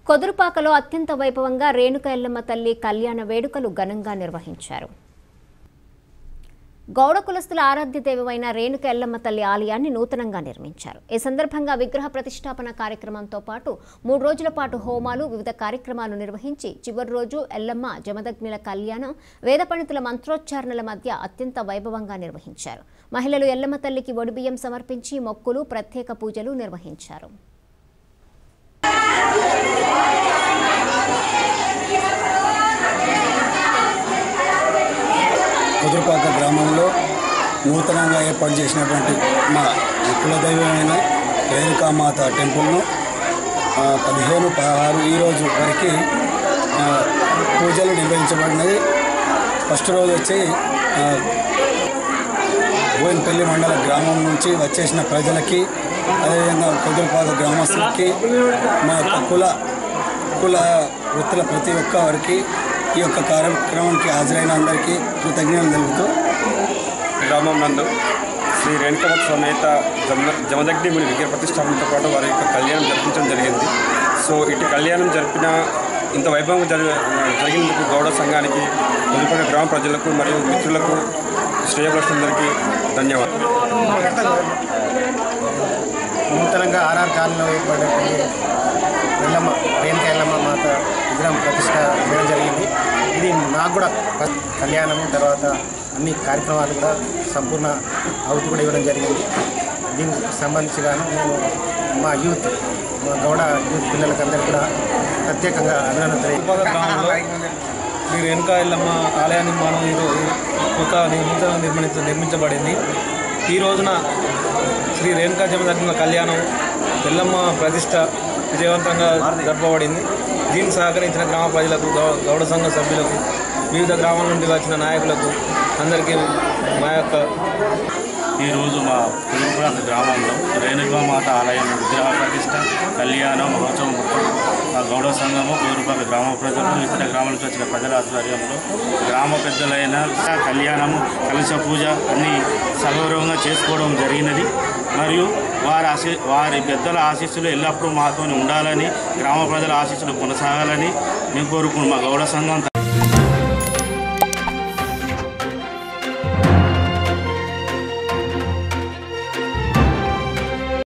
కొదురుపాకలో అత్యంత వైభవంగా రేణుక ఎల్లమ్మ తల్లి కళ్యాణ వేడుకలు ఘనంగా నిర్వహించారు గౌడ కులస్తుల ఆరాధ్య దైవమైన రేణుక ఎల్లమ్మ తల్లి ఆలయాన్ని నూతనంగా నిర్మించారు ఈ సందర్భంగా విగ్రహ ప్రతిష్టాపన కార్యక్రమంతో పాటు మూడు రోజుల పాటు హోమాలు వివిధ కార్యక్రమాలు నిర్వహించి చివరి రోజు ఎల్లమ్మ జమదగ్నిల కళ్యాణం వేద పండితుల మంత్రోచ్చారణల మధ్య అత్యంత వైభవంగా నిర్వహించారు మహిళలు ఎల్లమ్మ తల్లికి ఒడిబియ్యం సమర్పించి మొక్కులు ప్రత్యేక పూజలు నిర్వహించారు కుదురుపాక గ్రామంలో నూతనంగా ఏర్పాటు చేసినటువంటి మా కులదైవమైన రేణుకామాత టెంపుల్ను ఆ, పదిహేను పదహారు ఈరోజు వరకు ఆ, పూజలు నిర్వహించబడినది ఫస్ట్ రోజు వచ్చి ఆ, బోయినపల్లి మండల గ్రామం నుంచి వచ్చేసిన ప్రజలకి అదేవిధంగా కుదురుపాక గ్రామస్తులకి మా యొక్క కుల కుల వృత్తుల ప్రతి ఒక్కరికి ఈ యొక్క కార్యక్రమానికి హాజరైన అందరికీ కృతజ్ఞతలు తెలుపుతూ గ్రామం నందు శ్రీ రేణుకమత సమేత జమ జమదగ్ని ముని విగ్రహ ప్రతిష్టాపనతో పాటు వారి యొక్క కళ్యాణం జరిపించడం జరిగింది సో ఇటు కళ్యాణం జరిపిన ఇంత వైభవంగా జరి జరిగినందుకు గౌడ సంఘానికి మునుపటి గ్రామ ప్రజలకు మరియు మిత్రులకు శ్రేయభిలాషులందరికీ ధన్యవాదాలు నూతనంగా ఆర్ఆర్ కాలనీలో ఏర్పడినటువంటి ఎల్లమ్మ రేణుక ఎల్లమ్మ మాత విగ్రహం ప్రతిష్ట చేయడం జరిగింది ఇది నాకు కూడా ఫస్ట్ కళ్యాణం తర్వాత అన్ని కార్యక్రమాలు కూడా సంపూర్ణ అవుతు కూడా ఇవ్వడం జరిగింది దీనికి సంబంధించి గాను నేను మా యూత్ మా గౌడ యూత్ పిల్లలకందరికీ కూడా ప్రత్యేకంగా అభినందన తెలియ తిరుపతి గ్రామంలో శ్రీ రేణుకా ఎల్లమ్మ ఆలయ నిర్మాణం ఈరోజు ఒక నూతనంగా నిర్మించ నిర్మించబడింది ఈ రోజున శ్రీ రేణుకా జమదగ్న కళ్యాణం ఎల్లమ్మ ప్రతిష్ట విజయవంతంగా జరపబడింది దీనికి సహకరించిన గ్రామ ప్రజలకు గౌ- గౌడ సంఘ సభ్యులకు వివిధ గ్రామాల నుండి వచ్చిన నాయకులకు అందరికీ మా యొక్క ఈరోజు మా కుదురుపురం గ్రామంలో రేణుకామాత ఆలయం విగ్రహ ప్రతిష్ట కళ్యాణ మహోత్సవం మా గౌడ సంఘము కుదురుపాక గ్రామ ప్రజలు ఇతర గ్రామాల నుంచి వచ్చిన ప్రజల ఆధ్వర్యంలో గ్రామ పెద్దలైన కళ్యాణము కలశ పూజ అన్ని సగౌరవంగా చేసుకోవడం జరిగినది మరియు వారి ఆశీ వారి పెద్దల ఆశీస్సులు ఎల్లప్పుడూ మాతో ఉండాలని గ్రామ ప్రజల ఆశీస్సులు కొనసాగాలని మేము కోరుకున్నాం మా గౌడ సంఘం